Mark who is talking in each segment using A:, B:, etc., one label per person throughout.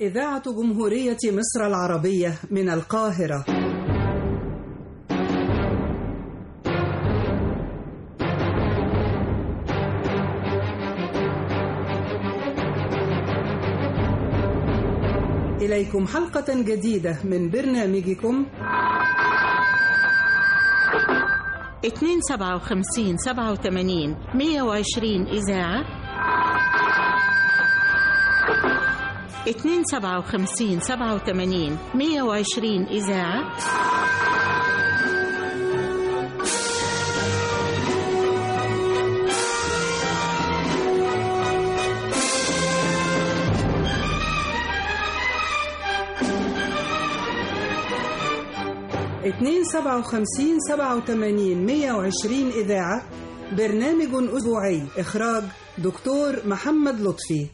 A: إذاعة جمهورية مصر العربية من القاهرة إليكم حلقة جديدة من برنامجكم
B: اتنين سبعة وخمسين سبعة وثمانين مية وعشرين إذاعة اتنين سبعة وخمسين سبعة وثمانين مية وعشرين إذاعة
A: اتنين سبعة وخمسين سبعة وثمانين مية وعشرين إذاعة برنامج أسبوعي إخراج دكتور محمد لطفي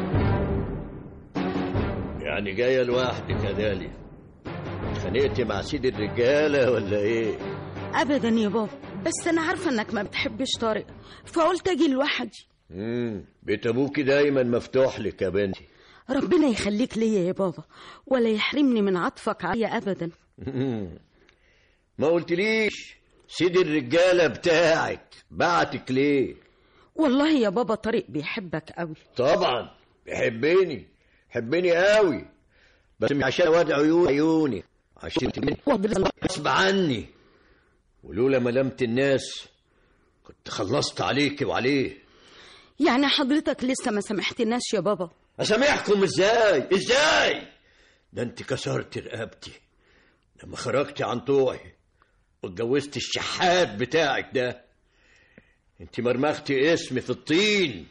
C: يعني جاية لوحدك يا داليا اتخانقتي مع سيد الرجالة ولا ايه؟
D: ابدا يا بابا بس انا عارفه انك ما بتحبش طارق فقلت اجي لوحدي
C: امم بيت ابوكي دايما مفتوح لك يا بنتي
D: ربنا يخليك ليا يا بابا ولا يحرمني من عطفك عليا ابدا
C: مم. ما قلتليش سيد الرجالة بتاعك بعتك ليه؟
D: والله يا بابا طارق بيحبك قوي
C: طبعا بيحبني حبني قوي بس مش عشان واد عيون عيوني عشان تبني غصب عني ولولا ملامة الناس كنت خلصت عليك وعليه
D: يعني حضرتك لسه ما سامحتناش يا بابا
C: اسامحكم ازاي ازاي ده انت كسرت رقبتي لما خرجتي عن طوعي واتجوزت الشحات بتاعك ده انت مرمختي اسمي في الطين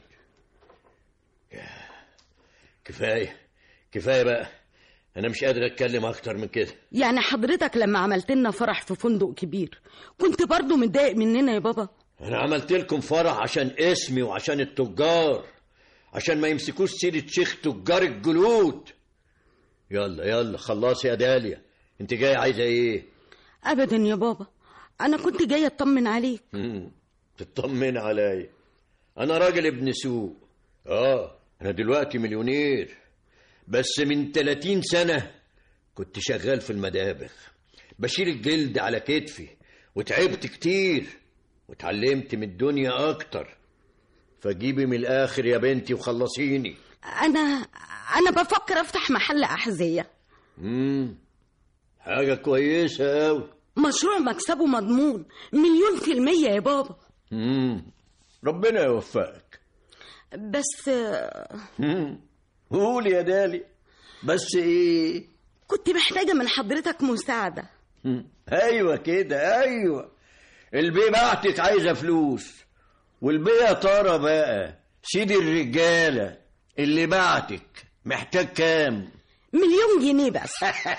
C: ياه، كفايه كفايه بقى انا مش قادر اتكلم اكتر من كده
D: يعني حضرتك لما عملت لنا فرح في فندق كبير كنت برضو متضايق مننا يا بابا
C: انا عملت لكم فرح عشان اسمي وعشان التجار عشان ما يمسكوش سيرة شيخ تجار الجلود يلا يلا خلاص يا داليا انت جاي عايزه ايه
D: ابدا يا بابا انا كنت جايه اطمن عليك
C: مم. تطمن عليا انا راجل ابن سوق اه انا دلوقتي مليونير بس من 30 سنة كنت شغال في المدابغ بشيل الجلد على كتفي وتعبت كتير واتعلمت من الدنيا اكتر فجيبي من الاخر يا بنتي وخلصيني
D: انا انا بفكر افتح محل احذيه
C: امم حاجة كويسة أوي
D: مشروع مكسبه مضمون مليون في المية يا بابا
C: امم ربنا يوفقك
D: بس
C: مم. قول يا دالي بس ايه
D: كنت محتاجة من حضرتك مساعدة
C: مم. ايوه كده ايوه البي بعتك عايزه فلوس والبي يا ترى بقى سيد الرجاله اللي بعتك محتاج كام
D: مليون جنيه بس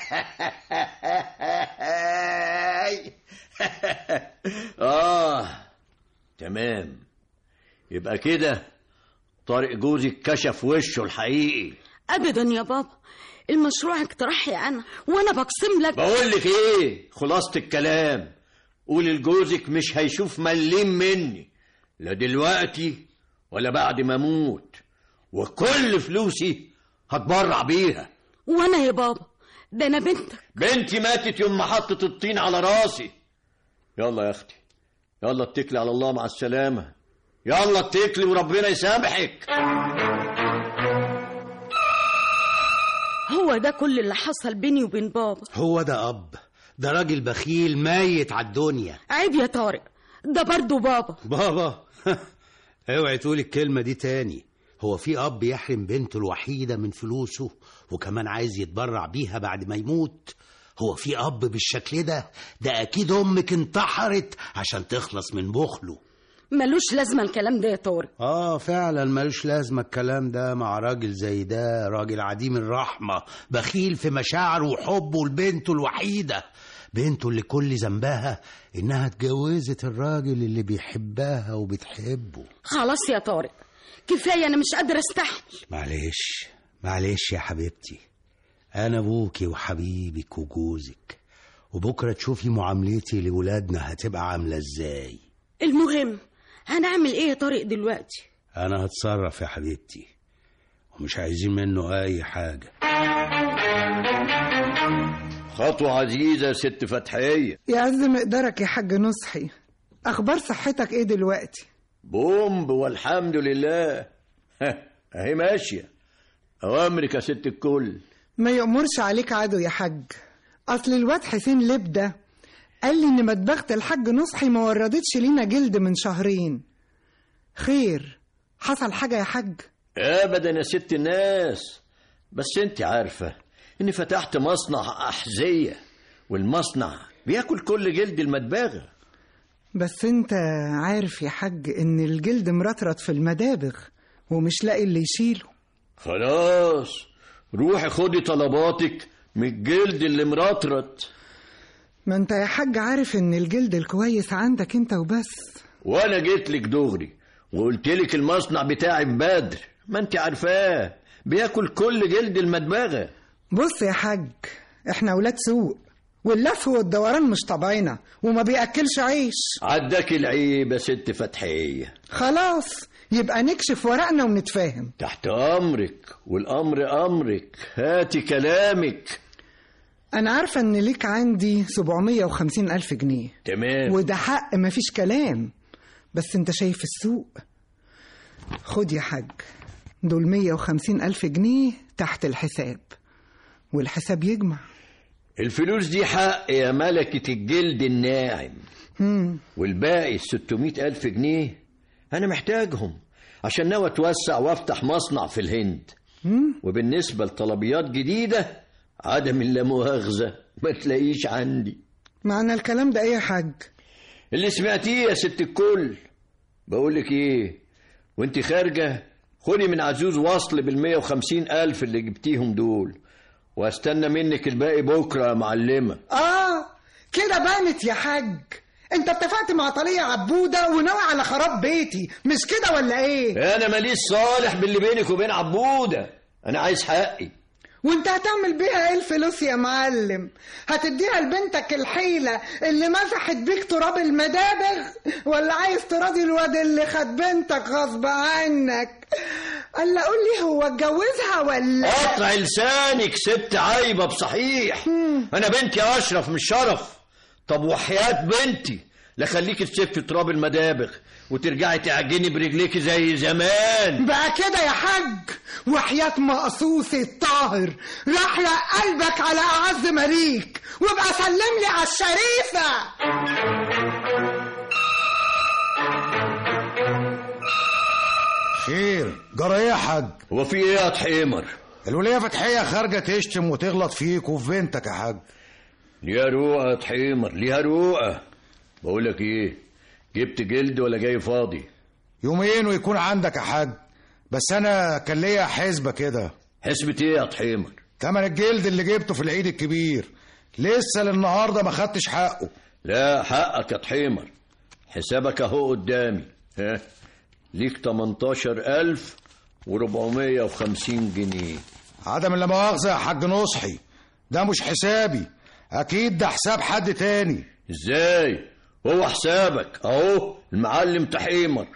C: اه تمام يبقى كده طارق جوزك كشف وشه الحقيقي
D: أبدا يا بابا المشروع اقتراحي أنا وأنا بقسم لك
C: بقول لك ايه خلاصة الكلام قول لجوزك مش هيشوف مليم مني لا دلوقتي ولا بعد ما اموت وكل فلوسي هتبرع بيها
D: وأنا يا بابا ده أنا بنتك
C: بنتي ماتت يوم ما حطت الطين على راسي يلا يا اختي يلا اتكلي على الله مع السلامة يلا اتكلي وربنا يسامحك
D: هو ده كل اللي حصل بيني وبين بابا
E: هو ده أب ده راجل بخيل ميت على الدنيا
D: عيب يا طارق ده برضه بابا
E: بابا اوعي تقولي الكلمة دي تاني هو في أب يحرم بنته الوحيدة من فلوسه وكمان عايز يتبرع بيها بعد ما يموت هو في أب بالشكل ده ده أكيد أمك انتحرت عشان تخلص من بخله
D: ملوش لازمة الكلام ده يا طارق
E: آه فعلا ملوش لازمة الكلام ده مع راجل زي ده راجل عديم الرحمة بخيل في مشاعره وحبه لبنته الوحيدة بنته اللي كل ذنبها إنها اتجوزت الراجل اللي بيحبها وبتحبه
D: خلاص يا طارق كفاية أنا مش قادرة أستحمل
E: معلش معلش يا حبيبتي أنا أبوكي وحبيبك وجوزك وبكرة تشوفي معاملتي لولادنا هتبقى عاملة إزاي
D: المهم هنعمل إيه يا طارق دلوقتي
E: أنا هتصرف يا حبيبتي ومش عايزين منه أي حاجة
C: خطوة عزيزة يا ست فتحية
F: يعز مقدرك يا حاج نصحي اخبار صحتك ايه دلوقتي
C: بومب والحمد لله ها، اهي ماشية أوامرك يا ست الكل
F: ما يأمرش عليك عدو يا حاج اصل الواد حسين لب ده قال لي ان مدبغة الحاج نصحي ما وردتش لينا جلد من شهرين خير حصل حاجة يا حاج
C: ابدا يا ست الناس بس انت عارفه اني فتحت مصنع احذيه والمصنع بياكل كل جلد المدباغه
F: بس انت عارف يا حاج ان الجلد مرطرط في المدابغ ومش لاقي اللي يشيله
C: خلاص روحي خدي طلباتك من الجلد اللي مرطرط
F: ما انت يا حاج عارف ان الجلد الكويس عندك انت وبس
C: وانا جيت لك دغري وقلت لك المصنع بتاعي ببدر ما انت عارفاه بياكل كل جلد المدباغه
F: بص يا حاج احنا ولاد سوق واللف والدوران مش طبعنا وما بياكلش عيش
C: عداك العيب يا ست فتحيه
F: خلاص يبقى نكشف ورقنا ونتفاهم
C: تحت امرك والامر امرك هاتي كلامك
F: انا عارفه ان ليك عندي 750 الف جنيه
C: تمام
F: وده حق مفيش كلام بس انت شايف السوق خد يا حاج دول 150 ألف جنيه تحت الحساب والحساب يجمع
C: الفلوس دي حق يا ملكة الجلد الناعم
F: مم.
C: والباقي الستمائة ألف جنيه أنا محتاجهم عشان ناوي أتوسع وأفتح مصنع في الهند
F: مم.
C: وبالنسبة لطلبيات جديدة عدم اللامؤاخذة ما تلاقيش عندي
F: معنى الكلام ده ايه يا حاج
C: اللي سمعتيه يا ست الكل بقولك ايه وانت خارجة خدي من عزوز وصل بالمية وخمسين ألف اللي جبتيهم دول واستنى منك الباقي بكرة يا معلمة
F: اه كده بانت يا حاج انت اتفقت مع طلية عبودة وناوي على خراب بيتي مش كده ولا ايه
C: أنا ماليش صالح باللي بينك وبين عبودة أنا عايز حقي
F: وانت هتعمل بيها ايه الفلوس يا معلم هتديها لبنتك الحيلة اللي مسحت بيك تراب المدابغ ولا عايز تراضي الواد اللي خد بنتك غصب عنك الا قول لي هو اتجوزها ولا
C: قطع لسانك ست عايبة بصحيح أنا بنتي أشرف مش شرف طب وحياة بنتي لا خليكي تسفي تراب المدابغ وترجعي تعجني برجليكي زي زمان
F: بقى كده يا حاج وحياة مقصوصي الطاهر رحلة قلبك على أعز مليك وابقى سلم لي على الشريفة
G: خير جرى ايه يا حاج
C: هو في إيه يا حيمر
G: الولية فتحية خارجة تشتم وتغلط فيك وفي بنتك يا حاج
C: ليها روقة يا حيمر ليها روقة بقولك إيه جبت جلد ولا جاي فاضي
G: يومين ويكون عندك يا حاج بس انا كان ليا حسبة كده
C: حسبة إيه يا حيمر
G: تمن الجلد اللي جبته في العيد الكبير لسه للنهارده ما خدتش حقه
C: لا حقك يا حيمر حسابك اهو قدامي ها ليك 18450 جنيه
G: عدم اللي مؤاخذة يا حاج نصحي ده مش حسابي اكيد ده حساب حد تاني
C: ازاي هو حسابك اهو المعلم تحيمر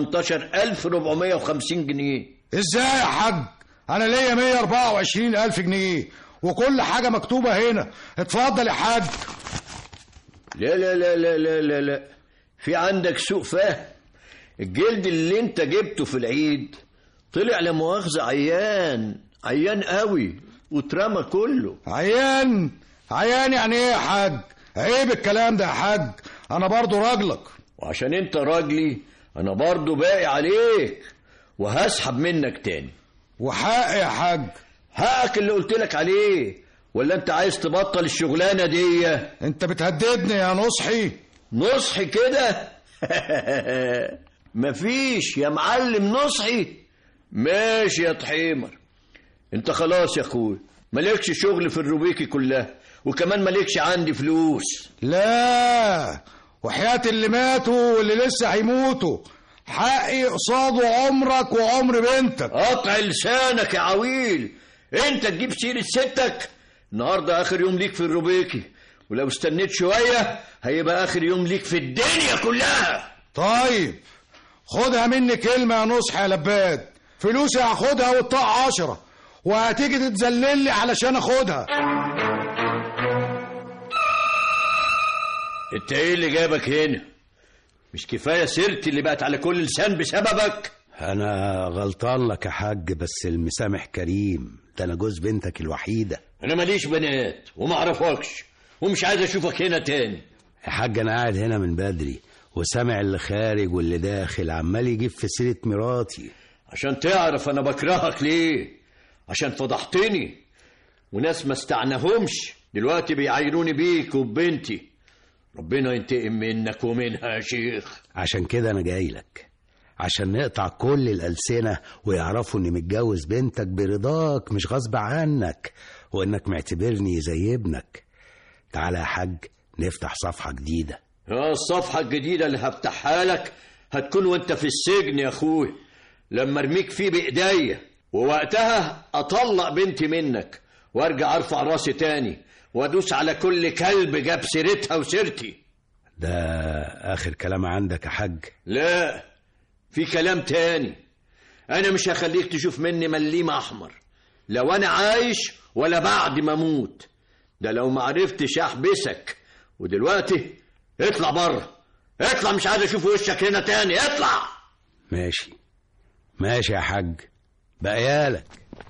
C: 18450 جنيه
G: ازاي يا حاج انا ليا 124 الف جنيه وكل حاجة مكتوبة هنا اتفضل يا حاج
C: لا لا لا لا لا لا لا في عندك سوء فهم الجلد اللي انت جبته في العيد طلع لا مؤاخذة عيان عيان قوي واترمى كله
G: عيان عيان يعني ايه يا حاج عيب الكلام ده يا حاج انا برضو راجلك
C: وعشان انت راجلي انا برضو باقي عليك وهسحب منك تاني
G: وحق يا حاج
C: حقك اللي قلت لك عليه ولا انت عايز تبطل الشغلانه دي
G: انت بتهددني يا نصحي
C: نصحي كده مفيش يا معلم نصحي ماشي يا طحيمر انت خلاص يا اخوي مالكش شغل في الروبيكي كلها وكمان مالكش عندي فلوس
G: لا وحياة اللي ماتوا واللي لسه هيموتوا حقي قصاده عمرك وعمر بنتك
C: قطع لسانك يا عويل انت تجيب سيرة ستك النهارده اخر يوم ليك في الروبيكي ولو استنيت شوية هيبقى اخر يوم ليك في الدنيا كلها
G: طيب خدها مني كلمة يا نصح يا لباد فلوسي هاخدها والطاق عشرة وهتيجي تتذلل لي علشان اخدها
C: انت ايه اللي جابك هنا مش كفايه سيرتي اللي بقت على كل لسان بسببك
E: انا غلطان لك يا حاج بس المسامح كريم ده انا جوز بنتك الوحيده
C: انا ماليش بنات وما اعرفكش ومش عايز اشوفك هنا تاني
E: يا حاج انا قاعد هنا من بدري وسامع اللي خارج واللي داخل عمال يجيب في سيره مراتي
C: عشان تعرف انا بكرهك ليه عشان فضحتني وناس ما استعناهمش دلوقتي بيعايروني بيك وببنتي ربنا ينتقم منك ومنها يا شيخ
E: عشان كده انا جاي لك عشان نقطع كل الألسنة ويعرفوا اني متجوز بنتك برضاك مش غصب عنك وانك معتبرني زي ابنك تعالى يا حاج نفتح صفحة جديدة
C: اه الصفحة الجديدة اللي هفتحها لك هتكون وانت في السجن يا اخوي لما ارميك فيه بايديا ووقتها اطلق بنتي منك وارجع ارفع راسي تاني وادوس على كل كلب جاب سيرتها وسيرتي
E: ده آخر كلام عندك يا حاج
C: لا في كلام تاني انا مش هخليك تشوف مني مليم احمر لو انا عايش ولا بعد ما اموت ده لو ما عرفتش احبسك ودلوقتي اطلع بره اطلع مش عايز اشوف وشك هنا تاني اطلع
E: ماشي ماشي يا حاج بقيالك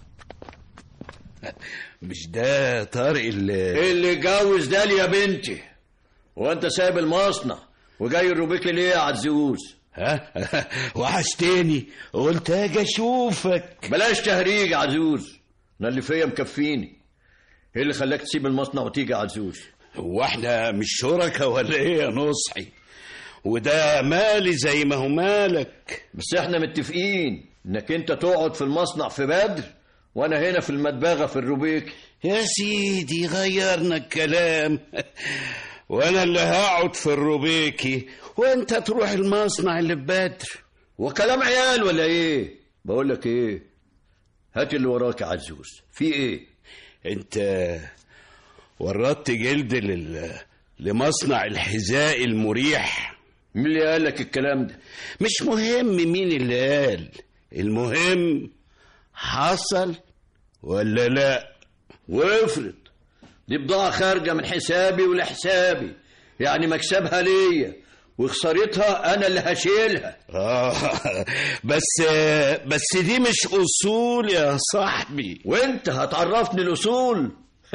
H: مش ده طارق اللي
C: اللي جوز ده يا بنتي وانت سايب المصنع وجاي الروبيك ليه يا عزوز
H: ها وحشتني قلت اجي اشوفك
C: بلاش تهريج يا عزوز انا اللي فيا مكفيني ايه اللي خلاك تسيب المصنع وتيجي يا عزوز
H: هو احنا مش شركة ولا ايه يا نصحي وده مالي زي ما هو مالك
C: بس احنا متفقين انك انت تقعد في المصنع في بدر وانا هنا في المدبغه في الروبيك
H: يا سيدي غيرنا الكلام وانا اللي هقعد في الروبيكي وانت تروح المصنع اللي في بدر
C: وكلام عيال ولا ايه بقول لك ايه هات اللي وراك يا عزوز في ايه
H: انت وردت جلد لل... لمصنع الحذاء المريح
C: مين اللي قال لك الكلام ده
H: مش مهم مين اللي قال المهم حصل ولا لا
C: وافرض دي بضاعة خارجة من حسابي ولحسابي يعني مكسبها ليا وخسارتها أنا اللي هشيلها
H: آه بس بس دي مش أصول يا صاحبي
C: وانت هتعرفني الأصول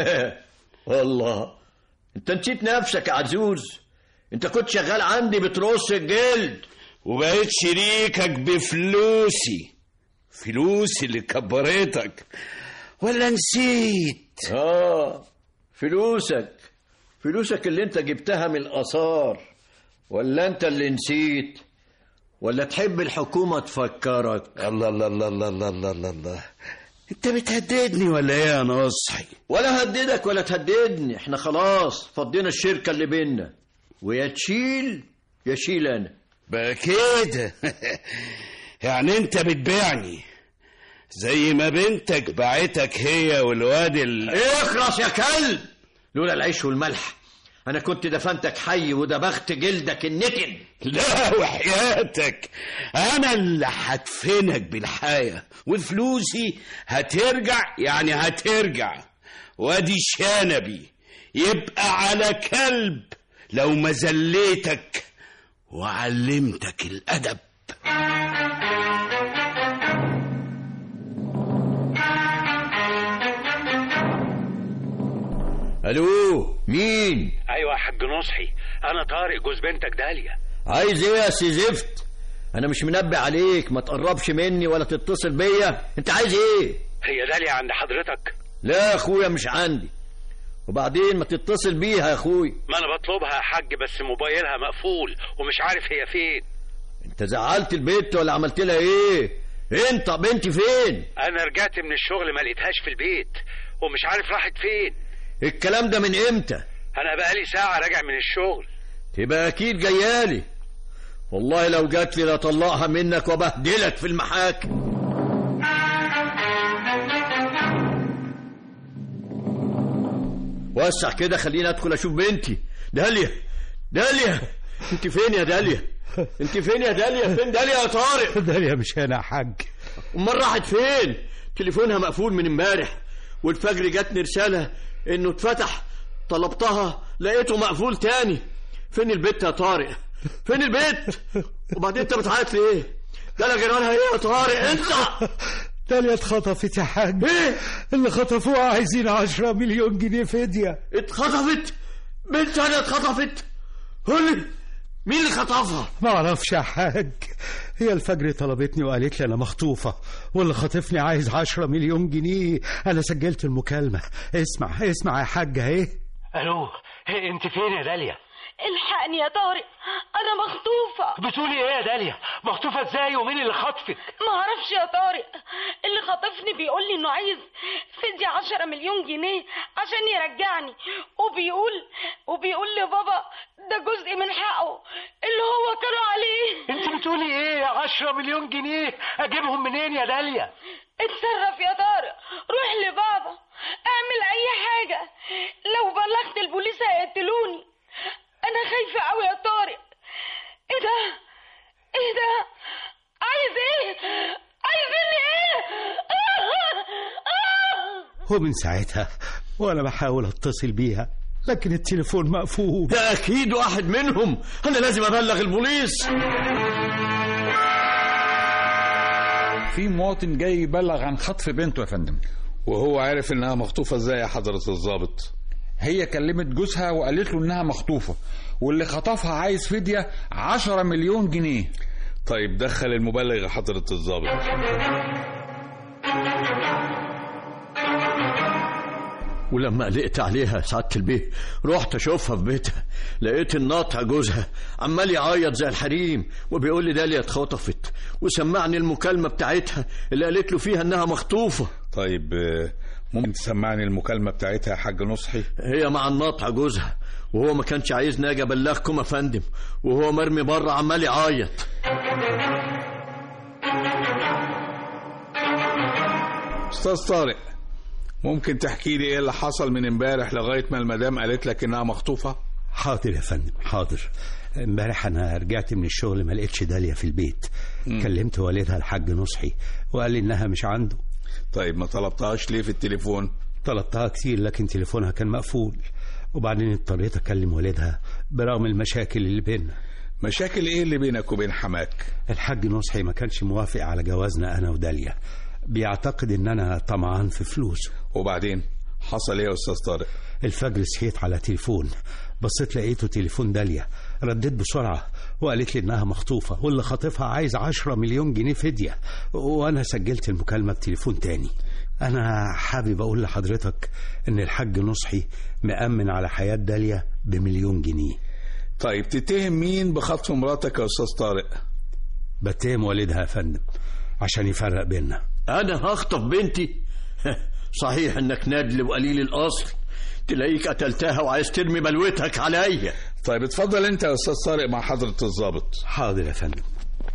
C: والله انت نسيت نفسك يا عزوز انت كنت شغال عندي بترص الجلد
H: وبقيت شريكك بفلوسي فلوسي اللي كبرتك ولا نسيت
C: اه فلوسك فلوسك اللي انت جبتها من الآثار ولا انت اللي نسيت ولا تحب الحكومة تفكرك
H: الله الله الله الله الله الله الله, الله. انت بتهددني ولا ايه يا نصحي
C: ولا هددك ولا تهددني احنا خلاص فضينا الشركة اللي بينا ويا تشيل يا شيل انا
H: بقى كده يعني انت بتبيعني زي ما بنتك باعتك هي والواد ال...
C: اخرس يا كلب لولا العيش والملح انا كنت دفنتك حي ودبغت جلدك النتن
H: لا وحياتك انا اللي هدفنك بالحياة وفلوسي هترجع يعني هترجع وادي شنبي يبقى على كلب لو ما زليتك وعلمتك الادب
C: الو مين
I: ايوه يا حاج نصحي انا طارق جوز بنتك داليا
C: عايز ايه يا سي زفت انا مش منبه عليك ما تقربش مني ولا تتصل بيا انت عايز ايه
I: هي داليا عند حضرتك
C: لا يا اخويا مش عندي وبعدين ما تتصل بيها يا اخوي
I: ما انا بطلبها يا حاج بس موبايلها مقفول ومش عارف هي فين
C: انت زعلت البيت ولا عملت لها ايه انت بنتي فين
I: انا رجعت من الشغل ما لقيتهاش في البيت ومش عارف راحت فين
C: الكلام ده من امتى
I: انا بقالي ساعة راجع من الشغل
C: تبقى اكيد جايالي والله لو جات لي لطلقها منك وبهدلك في المحاكم وسع كده خليني ادخل اشوف بنتي داليا داليا انت فين يا داليا انت فين يا داليا فين داليا يا طارق
E: داليا مش هنا يا حاج
C: امال راحت فين تليفونها مقفول من امبارح والفجر جاتني رسالة انه اتفتح طلبتها لقيته مقفول تاني فين البيت يا طارق فين البيت وبعدين انت بتعيط ليه ده انا جيرانها ايه يا طارق انت
J: داليا اتخطفت يا حاج
C: ايه
J: اللي خطفوها عايزين عشرة مليون جنيه فدية
C: اتخطفت بنت انا اتخطفت قول لي مين اللي خطفها
J: ما اعرفش يا حاج هي الفجر طلبتني وقالت لي انا مخطوفة واللي خاطفني عايز عشرة مليون جنيه انا سجلت المكالمة اسمع اسمع يا حاج اهي
I: الو هي انت فين يا داليا
K: الحقني يا طارق انا مخطوفه
I: بتقولي ايه يا داليا مخطوفه ازاي ومين اللي خطفك
K: ما اعرفش يا طارق اللي خاطفني بيقول لي انه عايز فدية عشرة مليون جنيه عشان يرجعني وبيقول وبيقول لبابا ده جزء من حقه اللي هو كانوا عليه
I: انت بتقولي ايه عشرة مليون جنيه اجيبهم منين يا داليا
K: اتصرف يا طارق روح لبابا اعمل اي حاجة لو بلغت البوليس هيقتلوني انا خايفة قوي يا طارق ايه ده ايه ده عايز ايه عايزني ايه
J: ومن ساعتها وانا بحاول اتصل بيها لكن التليفون مقفول
C: ده اكيد واحد منهم انا لازم ابلغ البوليس
G: في مواطن جاي يبلغ عن خطف بنته يا فندم
L: وهو عارف انها مخطوفة ازاي يا حضرة الضابط
G: هي كلمت جوزها وقالت له انها مخطوفة واللي خطفها عايز فدية عشرة مليون جنيه
L: طيب دخل المبلغ يا حضرة الضابط
C: ولما قلقت عليها سعادة البيه رحت اشوفها في بيتها لقيت الناطع جوزها عمال يعيط زي الحريم وبيقول لي داليا اتخطفت وسمعني المكالمة بتاعتها اللي قالت له فيها انها مخطوفة
L: طيب آه، ممكن تسمعني المكالمة بتاعتها يا حاج نصحي
C: هي مع الناطع جوزها وهو ما كانش عايزني اجي ابلغكم يا فندم وهو مرمي بره عمال يعيط
L: استاذ طارق ممكن تحكي لي ايه اللي حصل من امبارح لغاية ما المدام قالت لك انها مخطوفة
J: حاضر يا فندم حاضر امبارح انا رجعت من الشغل ما لقيتش داليا في البيت
L: مم.
J: كلمت والدها الحاج نصحي وقال لي انها مش عنده
L: طيب ما طلبتهاش ليه في التليفون
J: طلبتها كتير لكن تليفونها كان مقفول وبعدين اضطريت اكلم والدها برغم المشاكل اللي بيننا
L: مشاكل ايه اللي بينك وبين حماك
J: الحاج نصحي ما كانش موافق على جوازنا انا وداليا بيعتقد ان انا طمعان في فلوسه
L: وبعدين حصل ايه يا استاذ طارق
J: الفجر صحيت على تليفون بصيت لقيته تليفون داليا رديت بسرعة وقالت لي إنها مخطوفة واللي خاطفها عايز عشرة مليون جنيه فدية وأنا سجلت المكالمة بتليفون تاني أنا حابب أقول لحضرتك إن الحاج نصحي مأمن على حياة داليا بمليون جنيه
L: طيب تتهم مين بخطف مراتك يا استاذ طارق
J: بتهم والدها يا فندم عشان يفرق بيننا
C: انا هخطف بنتي صحيح انك نادل وقليل الاصل تلاقيك قتلتها وعايز ترمي بلوتك عليا
L: طيب اتفضل انت يا استاذ طارق مع حضرة الضابط
J: حاضر يا فندم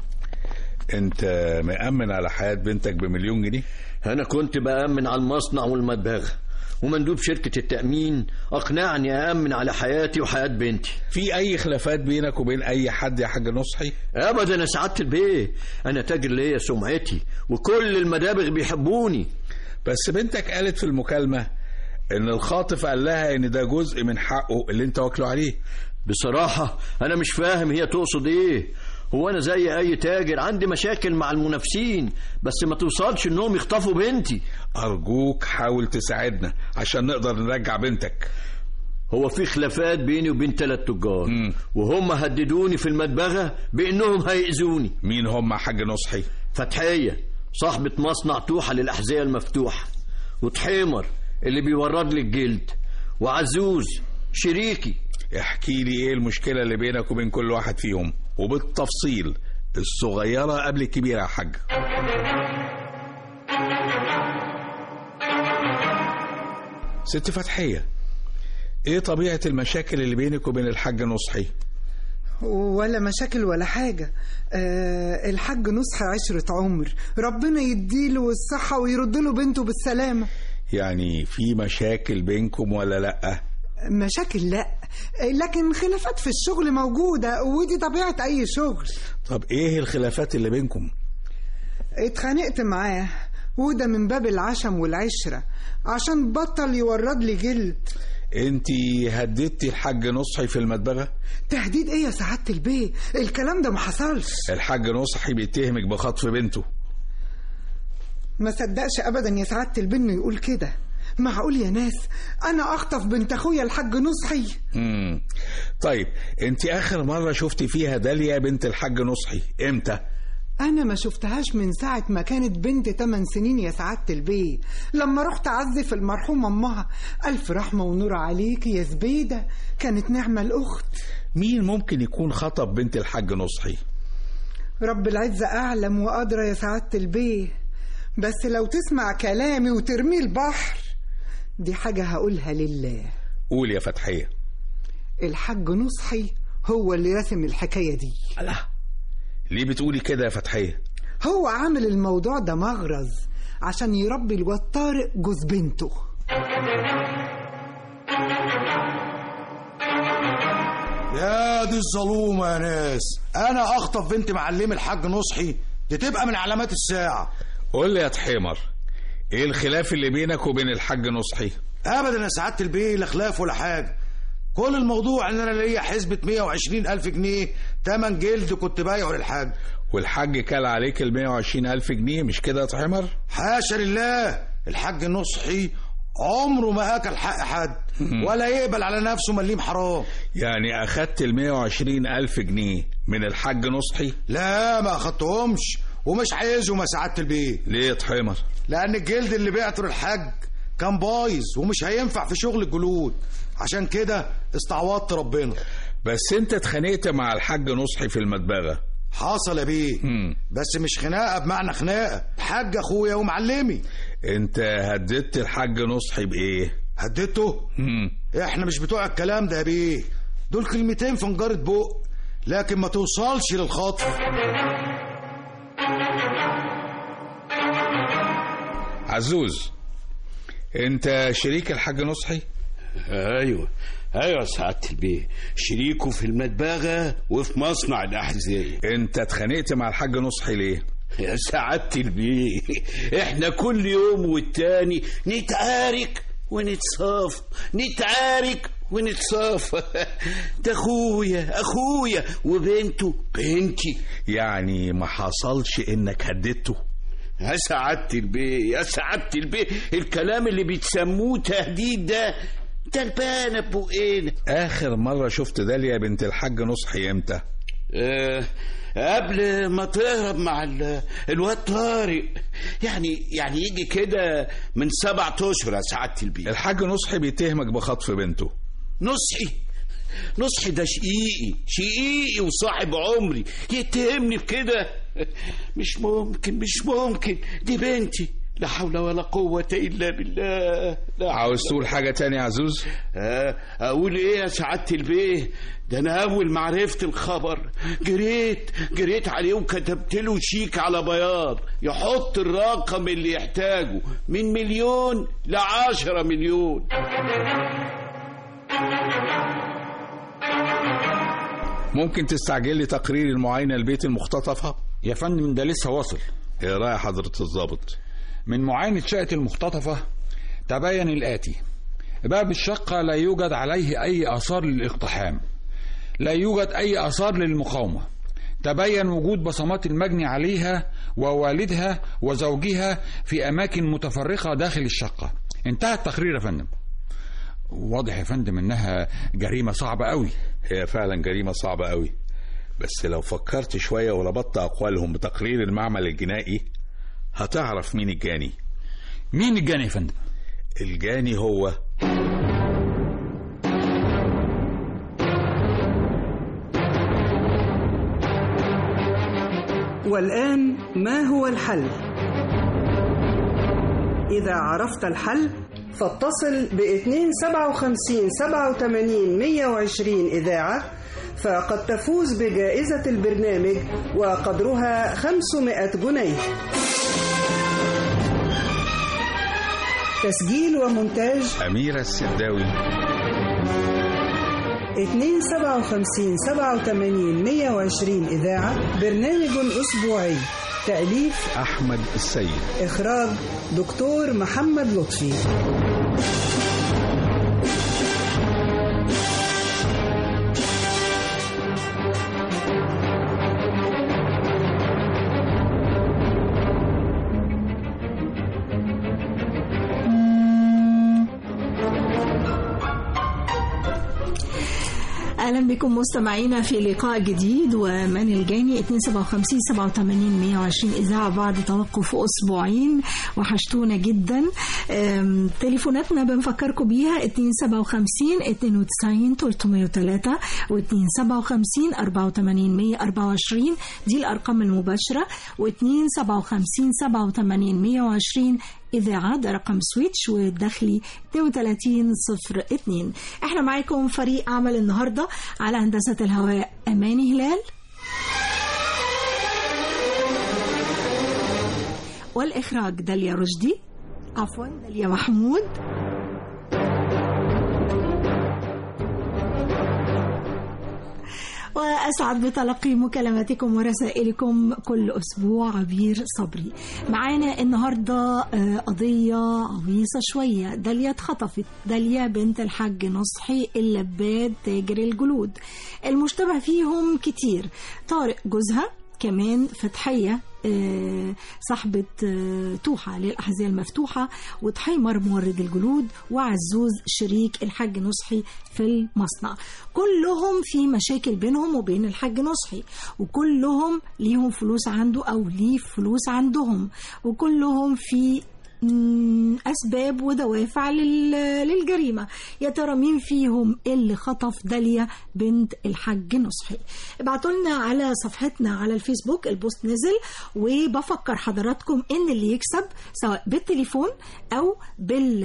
L: انت مأمن على حياة بنتك بمليون جنيه
C: انا كنت بأمن على المصنع والمدبغة ومندوب شركة التأمين أقنعني أأمن على حياتي وحياة بنتي
L: في اي خلافات بينك وبين اي حد يا حاج نصحي
C: أبدا يا سعادة البيه أنا تاجر ليا سمعتي وكل المدابغ بيحبوني
L: بس بنتك قالت في المكالمة ان الخاطف قال لها ان ده جزء من حقه اللي انت واكله عليه
C: بصراحة أنا مش فاهم هي تقصد إيه هو أنا زي أي تاجر عندي مشاكل مع المنافسين بس ما توصلش إنهم يخطفوا بنتي
L: ارجوك حاول تساعدنا عشان نقدر نرجع بنتك
C: هو في خلافات بيني وبين ثلاث تجار
L: مم.
C: وهم هددوني في المدبغة بإنهم هيأذوني
L: مين هم يا حاج نصحي
C: فتحية صاحبة مصنع توحة للأحذية المفتوحة وطحيمر اللي بيورد لي الجلد وعزوز شريكي
L: احكي لي ايه المشكلة اللي بينك وبين كل واحد فيهم وبالتفصيل الصغيرة قبل الكبيرة يا حاج ست فتحية ايه طبيعة المشاكل اللي بينك وبين الحاج نصحي
F: ولا مشاكل ولا حاجة أه الحاج نصحي عشرة عمر ربنا يديله الصحة ويرد له بنته بالسلامة
L: يعني في مشاكل بينكم ولا لأ
F: مشاكل لا لكن خلافات في الشغل موجودة ودي طبيعة أي شغل
L: طب ايه الخلافات اللي بينكم
F: اتخانقت معاه وده من باب العشم والعشرة عشان بطل يورد لي جلد
L: انت هددتي الحاج نصحي في المدبغة
F: تهديد ايه يا سعادة البيه الكلام ده ما حصلش
L: الحاج نصحي بيتهمك بخطف بنته
F: ما صدقش ابدا يا سعادة البيه انه يقول كده معقول يا ناس انا اخطف بنت اخويا الحاج نصحي
L: مم. طيب انت اخر مرة شفتي فيها داليا بنت الحاج نصحي امتى
F: انا ما شفتهاش من ساعة ما كانت بنت 8 سنين يا سعادة البيه لما رحت اعزف المرحومة امها الف رحمة ونور عليك يا زبيدة كانت نعمة الاخت
L: مين ممكن يكون خطب بنت الحاج نصحي
F: رب العزة اعلم وادرى يا سعادة البيه بس لو تسمع كلامي وترميه البحر دي حاجة هقولها لله
L: قول يا فتحية
F: الحاج نصحي هو اللي رسم الحكاية دي
L: الله ليه بتقولي كده يا فتحية
F: هو عامل الموضوع ده مغرز عشان يربي الواد طارق جوز بنته
G: يا دي الظلومة يا ناس أنا أخطف بنت معلم الحاج نصحي دي تبقى من علامات الساعة
L: قول لي يا تحيمر ايه الخلاف اللي بينك وبين الحاج نصحي
G: أبدا يا سعادة البيه لا خلاف ولا حاجة كل الموضوع إن أنا ليا حسبة 120 ألف جنيه تمن جلد كنت بايعه للحاج
L: والحاج كال عليك ال 120 ألف جنيه مش كده يا تحيمر
G: حاشا لله الحاج نصحي عمره ما أكل حق حد ولا يقبل على نفسه مليم حرام
L: يعني أخدت ال 120 ألف جنيه من الحاج نصحي
G: لا ما أخدتهمش ومش عايزهم يا سعادة البيه
L: ليه يا تحيمر
G: لأن الجلد اللي بعته للحاج كان بايظ ومش هينفع في شغل الجلود عشان كده استعوضت ربنا
L: بس انت اتخانقت مع الحاج نصحي في المدبغة
G: حصل يا بيه
L: مم.
G: بس مش خناقه بمعنى خناقه الحاج اخويا ومعلمي
L: انت هددت الحاج نصحي بايه
G: هديته
L: مم.
G: احنا مش بتوع الكلام ده يا بيه دول كلمتين في نجارة بق لكن ما توصلش للخطف
L: عزوز انت شريك الحاج نصحي
H: ايوه ايوه سعاده البيه شريكه في المدبغه وفي مصنع الاحذيه
L: انت اتخانقت مع الحاج نصحي ليه
H: يا سعاده البيه احنا كل يوم والتاني نتعارك ونتصاف نتعارك ونتصافى ده اخويا اخويا وبنته بنتي
L: يعني ما حصلش انك هددته
H: يا سعادة البيه يا سعادة البيه الكلام اللي بتسموه تهديد ده ده البانة بوقينا
L: اخر مرة شفت داليا بنت الحاج نصحي امتى
H: أه قبل ما تهرب مع ال- الواد طارق يعني يعني يجي كده من سبعة اشهر يا سعادة البيه
L: الحاج نصحي بيتهمك بخطف بنته
H: نصحي نصحي ده شقيقي شقيقي وصاحب عمري يتهمني بكده مش ممكن مش ممكن دي بنتي لا حول ولا قوة إلا بالله لا
L: عاوز تقول حاجة تانية يا عزوز
H: آه، أقول إيه يا سعادة البيه ده أنا أول ما عرفت الخبر جريت جريت عليه وكتبت له شيك على بياض يحط الرقم اللي يحتاجه من مليون لعشرة مليون
L: ممكن تستعجل لي تقرير المعاينة البيت المختطفة
M: يا فندم ده لسه واصل
L: ايه رأي حضرة الضابط
M: من معاينة شقة المختطفة تبين الآتي باب الشقة لا يوجد عليه أي آثار للاقتحام لا يوجد أي آثار للمقاومة تبين وجود بصمات المجني عليها ووالدها وزوجها في أماكن متفرقة داخل الشقة انتهى التقرير يا فندم واضح يا فندم إنها جريمة صعبة قوي
L: هي فعلا جريمة صعبة قوي بس لو فكرت شوية وربطت أقوالهم بتقرير المعمل الجنائي هتعرف مين الجاني
M: مين الجاني يا فندم
L: الجاني هو
A: والآن ما هو الحل؟ إذا عرفت الحل فاتصل ب 257 87 120 إذاعة فقد تفوز بجائزة البرنامج وقدرها 500 جنيه تسجيل ومونتاج
L: أميرة السداوي
A: 257 87 120 إذاعة برنامج أسبوعي تأليف
L: أحمد السيد
A: إخراج دكتور محمد لطفي
N: اهلا بكم مستمعينا في لقاء جديد ومن الجاني 257 87 120 اذاعه بعد توقف اسبوعين وحشتونا جدا أم، تليفوناتنا بنفكركم بيها 257 92 303 و257 84 124 دي الارقام المباشره و257 87 120 إذاعة ده رقم سويتش والداخلي 3202 احنا معاكم فريق عمل النهاردة على هندسة الهواء أماني هلال والإخراج داليا رشدي عفوا داليا محمود وأسعد بتلقي مكالماتكم ورسائلكم كل أسبوع عبير صبري معانا النهاردة آه، قضية عويصة شوية داليا اتخطفت داليا بنت الحاج نصحي اللباد تاجر الجلود المشتبه فيهم كتير طارق جوزها كمان فتحية آه، صاحبة آه، توحة للأحذية المفتوحة وتحيمر مورد الجلود وعزوز شريك الحاج نصحي في المصنع كلهم في مشاكل بينهم وبين الحاج نصحي وكلهم ليهم فلوس عنده أو ليه فلوس عندهم وكلهم في مم، أسباب ودوافع لل- للجريمة يا ترى مين فيهم اللي خطف داليا بنت الحاج نصحي ابعتوا لنا على صفحتنا على الفيسبوك البوست نزل وبفكر حضراتكم ان اللي يكسب سواء بالتليفون او بال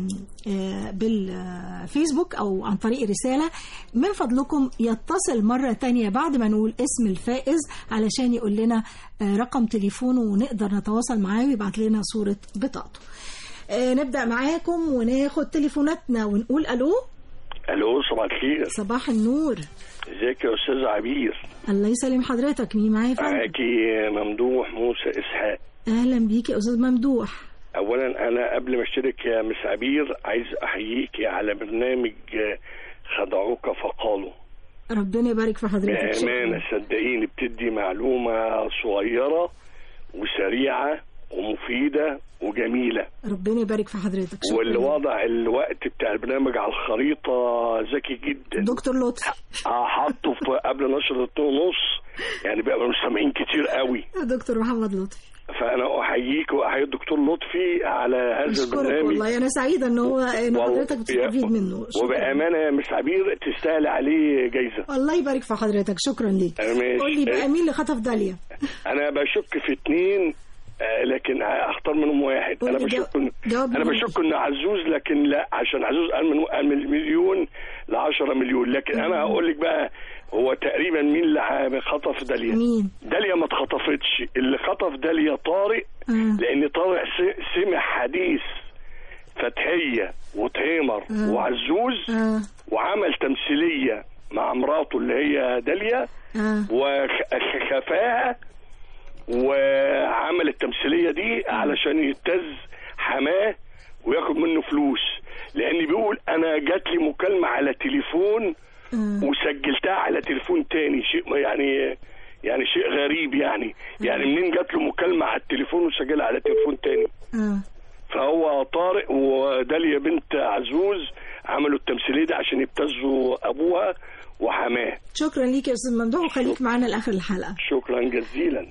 N: آه، بالفيسبوك او عن طريق رسالة من فضلكم يتصل مرة تانية بعد ما نقول اسم الفائز علشان يقول لنا آه، رقم تليفونه ونقدر نتواصل معاه ويبعت لنا صورة بطاقته آه، نبدأ معاكم وناخد تليفوناتنا ونقول ألو
O: الو صباح الخير
N: صباح النور
O: ازيك يا استاذ عبير
N: الله يسلم حضرتك مين معايا يا فندم
O: معاكي ممدوح موسى اسحاق
N: اهلا بيك يا استاذ ممدوح
O: اولا انا قبل ما اشترك يا مس عبير عايز احييكي على برنامج آه، خدعوك فقالوا
N: ربنا يبارك في حضرتك شكراً.
O: بامانه صدقيني بتدي معلومه صغيره وسريعه ومفيده وجميله
N: ربنا يبارك في حضرتك شكراً.
O: واللي وضع الوقت بتاع البرنامج على الخريطه ذكي جدا
N: دكتور لطفي
O: اه حطه في قبل نشر الطين ونص يعني بقى مستمعين كتير قوي
N: دكتور محمد لطفي
O: فانا احييك واحيي الدكتور لطفي على هذا
N: اشكرك
O: البرنامج
N: والله انا سعيده ان هو ان
O: وال-
N: حضرتك بتستفيد منه شكراً.
O: وبامانه يا مس عبير تستاهل عليه جايزه
N: الله يبارك في حضرتك شكرا ليك
O: ماشي.
N: قول لي بقى مين اللي خطف داليا
O: انا بشك في اتنين آه، لكن اختار منهم واحد
N: قول
O: انا
N: لي
O: بشك
N: جو-
O: إن-
N: جاوب
O: انا
N: لي.
O: بشك ان عزوز لكن لا عشان عزوز قال من قال من مليون ل 10 مليون لكن انا هقول لك بقى هو تقريبا مين اللي ع- خطف داليا
N: مين
O: داليا ما اتخطفتش اللي خطف داليا طارق لان طارق س- سمع حديث فتحيه وتهيمر
N: آه.
O: وعزوز
N: اه
O: وعمل تمثيليه مع مراته اللي هي داليا
N: اه
O: وخفاها وعمل التمثيليه دي علشان يهتز حماه وياخد منه فلوس لان بيقول انا جات لي مكالمه على تليفون وسجلتها على تليفون تاني شيء يعني يعني شيء غريب يعني يعني منين جات له مكالمه على التليفون وسجلها على تليفون تاني
N: اه
O: فهو طارق وداليا بنت عزوز عملوا التمثيليه دي عشان يبتزوا ابوها وحماه
N: شكرا ليك يا استاذ ممدوح وخليك معانا لاخر الحلقه
O: شكرا جزيلا